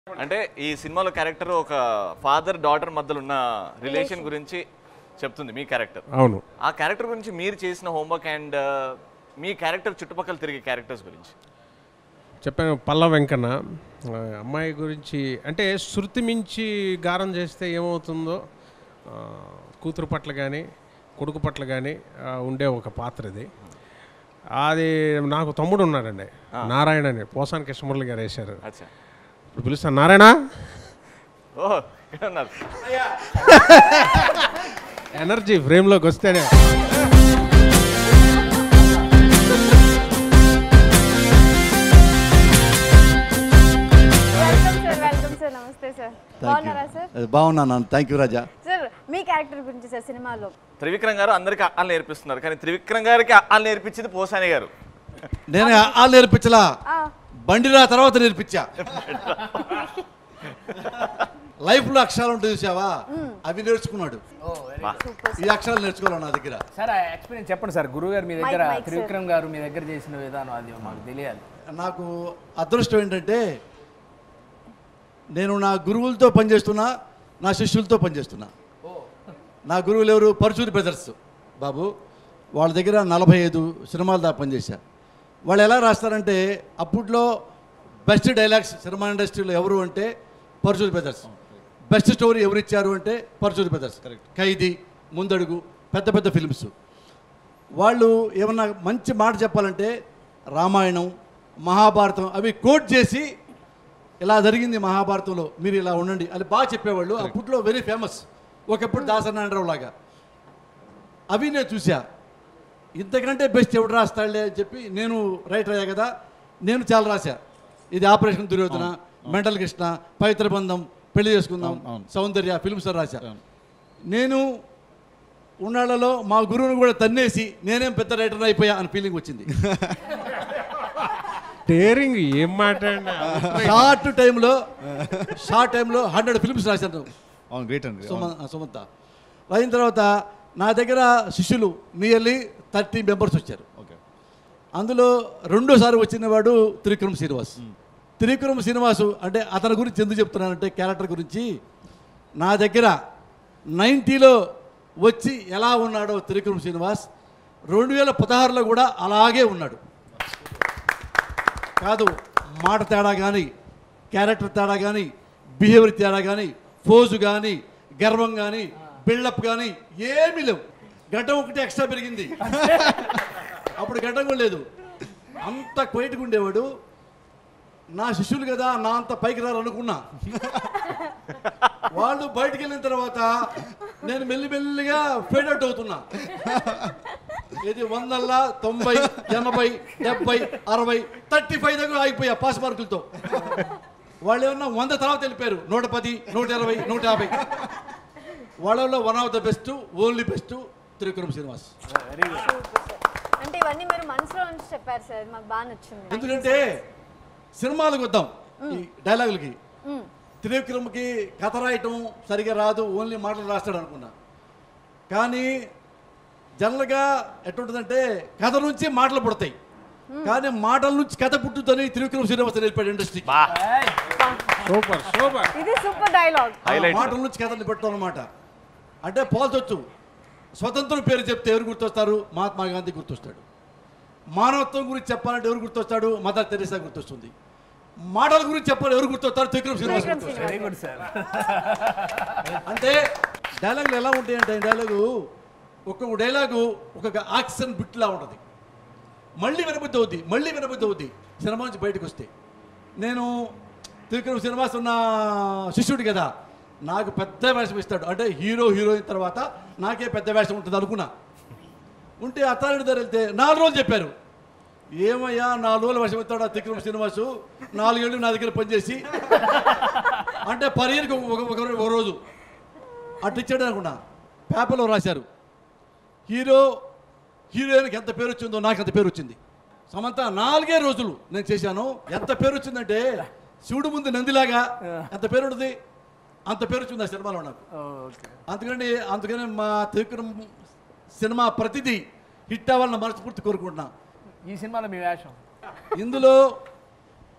అంటే ఈ సినిమాలో క్యారెక్టర్ ఒక ఫాదర్ డాటర్ మధ్యలో ఉన్న రిలేషన్ గురించి చెప్తుంది మీ క్యారెక్టర్ అవును ఆ క్యారెక్టర్ గురించి మీరు చేసిన హోంవర్క్ అండ్ మీ క్యారెక్టర్ చుట్టుపక్కల తిరిగే క్యారెక్టర్స్ గురించి చెప్పాను పల్ల వెంకన్న ఆ, అమ్మాయి గురించి అంటే శృతి మించి గారం చేస్తే ఏమవుతుందో ఆ, కూతురు పట్ల కానీ కొడుకు పట్ల కానీ ఉండే ఒక పాత్ర ఇది అది నాకు తమ్ముడు ఉన్నాడండి నారాయణ అని పోసాని కృష్ణమురళి గారు వేశారు అచ్చా ఇప్పుడు పిలుస్తాను నారాయణ ఓహో ఇక్కడ ఉన్నారు ఎనర్జీ ఫ్రేమ్లోకి వస్తేనే వెల్కమ్ సార్ వెల్కమ్ సార్ నమస్తే సార్ బాగున్నారా సార్ బాగున్నాను థ్యాంక్ యూ రాజా సార్ మీ క్యారెక్టర్ గురించి సార్ సినిమాలో త్రివిక్రమ్ గారు అందరికి అప్పాలు నేర్పిస్తున్నారు కానీ త్రివిక్రమ్ గారికి అప్పాలు నేర్పించింది పోసాని గారు నేను ఆ నేర్పించలా ఆ, బండిరా తర్వాత నేర్పించా లైఫ్లో అక్షరాలు ఉంటాయి చూసావా అవి నేర్చుకున్నాడు ఈ అక్షరాలు నేర్చుకోవాలి నా దగ్గర సార్ ఆ ఎక్స్పీరియన్స్ చెప్పండి సార్ గురువు గారు మీ దగ్గర మైక్, మైక్, త్రివిక్రమ్ గారు మీ దగ్గర చేసిన విధానం అది మాకు తెలియాలి నాకు అదృష్టం ఏంటంటే నేను నా గురువులతో పనిచేస్తున్నా నా శిష్యులతో పనిచేస్తున్నా నా గురువులు ఎవరు పరచూరి బ్రదర్స్ బాబు వాళ్ళ దగ్గర నలభై ఐదు సినిమాల దాకా పనిచేశా వాళ్ళు ఎలా రాస్తారంటే అప్పట్లో బెస్ట్ డైలాగ్స్ సినిమా ఇండస్ట్రీలో ఎవరు అంటే పరచూరి బ్రదర్స్ బెస్ట్ స్టోరీ ఎవరు ఇచ్చారు అంటే పరచూరి బ్రదర్స్ ఖైదీ ముందడుగు పెద్ద పెద్ద ఫిల్మ్స్ వాళ్ళు ఏమన్నా మంచి మాట చెప్పాలంటే రామాయణం మహాభారతం అవి కోట్ చేసి ఇలా జరిగింది మహాభారతంలో మీరు ఇలా ఉండండి అని బాగా చెప్పేవాళ్ళు అప్పట్లో వెరీ ఫేమస్ ఒకప్పుడు దాసనారాయణరావు లాగా అవి నేను చూసా ఇంతకంటే బెస్ట్ ఎవడు రాస్తాడులే అని చెప్పి నేను రైటర్ అయ్యా కదా నేను చాలా రాశా ఇది ఆపరేషన్ దుర్యోధన మెంటల్ కృష్ణ పవిత్ర బంధం పెళ్లి చేసుకుందాం సౌందర్య ఫిల్మ్స్ రాశా నేను ఉన్నాళ్లలో మా గురువుని కూడా తన్నేసి నేనేం పెద్ద రైటర్ అయిపోయా అని ఫీలింగ్ వచ్చింది టేరింగ్ ఏం మాట్లాడినా షార్ట్ టైంలో షార్ట్ టైంలో హండ్రెడ్ ఫిల్మ్స్ రాశాను అవును గ్రేట్ అండి సుమ సుమంత అయిన తర్వాత నా దగ్గర శిష్యులు నియర్లీ థర్టీ మెంబర్స్ వచ్చారు ఓకే అందులో రెండోసారి వచ్చిన వాడు త్రివిక్రమ్ శ్రీనివాస్ త్రివిక్రమ్ శ్రీనివాసు అంటే అతని గురించి ఎందుకు చెప్తున్నానంటే క్యారెక్టర్ గురించి నా దగ్గర నైంటీలో వచ్చి ఎలా ఉన్నాడో త్రివిక్రమ్ శ్రీనివాస్ రెండు వేల పదహారులో కూడా అలాగే ఉన్నాడు కాదు మాట తేడా కానీ క్యారెక్టర్ తేడా కానీ బిహేవియర్ తేడా కానీ ఫోజు కానీ గర్వం కానీ బిల్డప్ కానీ ఏమీ లేవు గడ్డం ఒకటి ఎక్స్ట్రా పెరిగింది అప్పుడు గడ్డం కూడా లేదు అంత క్వైట్గా ఉండేవాడు నా శిష్యులు కదా నా అంత పైకి రారు అనుకున్నా వాళ్ళు బయటికి వెళ్ళిన తర్వాత నేను మెల్లిమెల్లిగా ఫేడ్ అవుట్ అవుతున్నా ఇది వందల్లా తొంభై ఎనభై డెబ్బై అరవై థర్టీ ఫైవ్ దగ్గర ఆగిపోయా పాస్ మార్కులతో వాళ్ళు ఏమన్నా వంద తర్వాత వెళ్ళిపోయారు నూట పది నూట ఇరవై నూట యాభై వాళ్ళలో one of the best only best Trivikram Srinivas అంటే ఇవన్నీ మీరు మనసులో నుంచి చెప్పారు సార్ మాకు బాగా నచ్చింది ఎందుకంటే సినిమాలకు వద్దాం ఈ డైలాగులకి త్రివిక్రమ్కి కథ రాయటం సరిగా రాదు ఓన్లీ మాటలు రాస్తాడు అనుకున్నా కానీ జనరల్గా ఎట్టుంటుందంటే కథ నుంచి మాటలు పుడతాయి కానీ మాటల నుంచి కథ పుట్టుదని త్రివిక్రమ్ శ్రీనివాస్ నేర్పాడు ఇండస్ట్రీకి బా సూపర్ సూపర్ ఇది సూపర్ డైలాగ్ Highlights. మాటల నుంచి కథని పెట్టడం అనమాట అంటే పోల్చొచ్చు స్వతంత్రం పేరు చెప్తే ఎవరు గుర్తొస్తారు మహాత్మా గాంధీ గుర్తొస్తాడు మానవత్వం గురించి చెప్పాలంటే ఎవరు గుర్తొస్తాడు మదర్ తెరీసా గుర్తొస్తుంది మాటల గురించి చెప్పాలి ఎవరు గుర్తొస్తారు త్రివిక్రమ్ శ్రీనివాస్ త్రివిక్రమ్ గుర్తొస్తాడు వెరీ గుడ్ సార్ అంటే డైలాగులు ఎలా ఉంటాయంటే ఈ డైలాగు ఒక్కొక్క డైలాగు ఒక్కొక్క ఆక్సిజన్ బిట్లా ఉంటుంది మళ్ళీ వినబుద్ధి అవుద్ది మళ్ళీ వినబుద్ధి అవుద్ది సినిమా నుంచి బయటకు వస్తే నేను త్రివిక్రమ్ శ్రీనివాస్ ఉన్న శిష్యుడు కదా నాకు పెద్ద వేషం ఇస్తాడు అంటే హీరో హీరోయిన్ తర్వాత నాకే పెద్ద వేషం ఉంటుంది అనుకున్నా ఉంటే అత్తారెడ్డి దగ్గర వెళ్తే నాలుగు రోజులు చెప్పారు ఏమయ్యా నాలుగు రోజులు వేషం ఇస్తాడు ఆ త్రివిక్రమ్ శ్రీనివాసు నాలుగేళ్ళు నా దగ్గర పనిచేసి అంటే పర్ ఇయర్కి ఒక ఒక- ఒక ఒక రోజు అటు ఇచ్చాడు అనుకున్నా పేపర్లో రాశారు హీరో హీరోయిన్కి ఎంత పేరు వచ్చిందో నాకు ఎంత పేరు వచ్చింది సమంత నాలుగే రోజులు నేను చేశాను ఎంత పేరు వచ్చిందంటే శివుడు ముందు నందిలాగా ఎంత పేరు ఉంటుంది అంత పేరు వచ్చింది ఆ సినిమాలో నాకు ఓకే అందుకని అందుకని మా త్రివిక్రమ్ సినిమా ప్రతిదీ హిట్ అవ్వాలని మనస్ఫూర్తి కోరుకుంటున్నా ఈ సినిమాలో మీ వేషం ఇందులో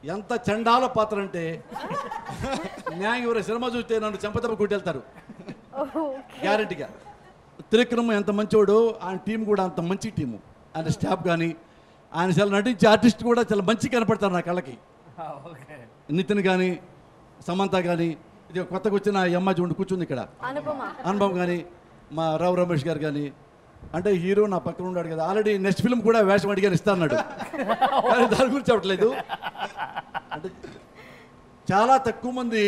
ఎంత చండాల పాత్ర అంటే న్యాయం ఎవరు సినిమా చూస్తే నన్ను చెంపదెబ్బ కొట్టేళ్తారు గ్యారెంటీగా త్రివిక్రమ్ ఎంత మంచోడు ఆయన టీం కూడా అంత మంచి టీము ఆయన స్టాఫ్ కానీ ఆయన చాలా నటించే ఆర్టిస్ట్ కూడా చాలా మంచి కనపడతారు నా కళ్ళకి ఓకే నితిన్ కానీ సమంత కానీ ఇది కొత్తగా వచ్చిన ఈ అమ్మాయి చూడండి కూర్చుంది ఇక్కడ అనుపమ అనుభవం కానీ మా రావు రమేష్ గారు కానీ అంటే హీరో నా పక్కన ఉన్నాడు కదా ఆల్రెడీ నెక్స్ట్ ఫిల్మ్ కూడా వేషం అడిగాను ఇస్తా అన్నాడు కానీ దాని గురించి చెప్పట్లేదు అంటే చాలా తక్కువ మంది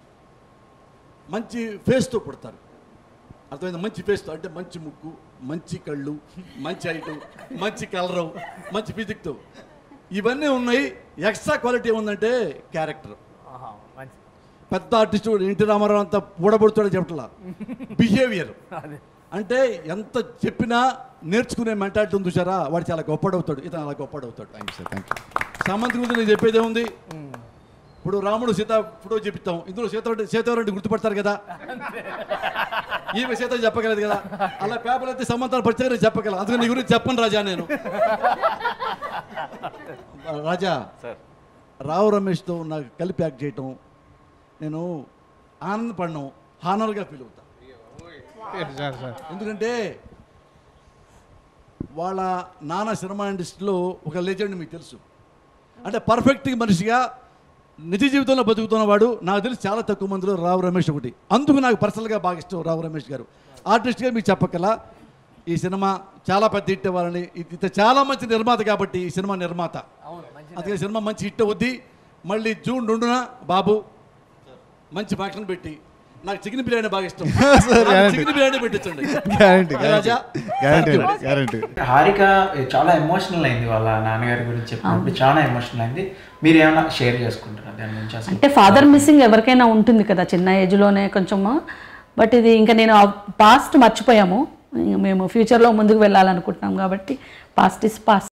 మంచి ఫేస్తో పుడతారు అర్థమైంది మంచి ఫేస్తో అంటే మంచి ముక్కు మంచి కళ్ళు మంచి హైటు మంచి కలరు మంచి ఫిజిక్తో ఇవన్నీ ఉన్నాయి ఎక్స్ట్రా క్వాలిటీ ఏముందంటే క్యారెక్టర్ ఆహా, మంచి పెద్ద ఆర్టిస్టు ఎన్టీ రామారావు అంతా పూడబడుతాడో చెప్పట్లా బిహేవియర్ అదే అంటే ఎంత చెప్పినా నేర్చుకునే మెంటాలిటీ ఉంది చూసారా వాడు చాలా గొప్పడవుతాడు ఇతను అలా గొప్పడవుతాడు thank you sir thank you సామంతి గురించి నేను చెప్పేది ఏముంది ఇప్పుడు రాముడు సీత ఫోటో చూపిస్తాం ఇందులో సీత సీతవరెడ్డి గుర్తుపడతారు కదా ఈమె సీత చెప్పగలదు కదా అలా పేపర్ అయితే సమంతాలు పరిచయం నేను చెప్పగలను అందుకని నీ గురించి చెప్పను రాజా నేను రాజా సార్ రావు రమేష్తో నాకు కలిపి యాక్ట్ చేయటం నేను ఆనందపడడం హానర్గా ఫీల్ అవుతా సార్ సార్ ఎందుకంటే వాళ్ళ నాన్న సినిమా ఇండస్ట్రీలో ఒక లెజెండ్ మీకు తెలుసు అంటే పర్ఫెక్ట్ మనిషిగా నిజ జీవితంలో బతుకుతున్నవాడు నాకు తెలిసి చాలా తక్కువ మందిలో రావు రమేష్ ఒకటి అందుకు నాకు పర్సనల్గా బాగా ఇష్టం రావు రమేష్ గారు ఆర్టిస్ట్గా మీకు చెప్పకల ఈ సినిమా చాలా పెద్ద హిట్ అవ్వాలని ఇది ఇత చాలా మంచి నిర్మాత కాబట్టి ఈ సినిమా నిర్మాత అవును మంచి అందుకే సినిమా మంచి హిట్ అవుద్ది మళ్ళీ జూన్ రెండున బాబు మంచి ఫంక్షన్ పెట్టి నాకు చికెన్ బిర్యానీ బాగా ఇష్టం నాకు చికెన్ బిర్యానీ పెట్టించండి guarantee Raja guarantee guarantee Harika చాలా ఎమోషనల్ అయింది వాళ్ళ నాన్నగారి గురించి చెప్పినప్పుడు చాలా ఎమోషనల్ అయింది మీరు ఏమైనా షేర్ చేసుకుంటారా దాని గురించి అసలు అంటే ఫాదర్ మిస్సింగ్ ఎవరికైనా ఉంటుంది కదా చిన్న ఏజ్లోనే కొంచెము బట్ ఇది ఇంకా నేను పాస్ట్ మర్చిపోయాము ఇంక మేము ఫ్యూచర్లో ముందుకు వెళ్ళాలనుకుంటున్నాం కాబట్టి పాస్ట్ ఇస్ పాస్ట్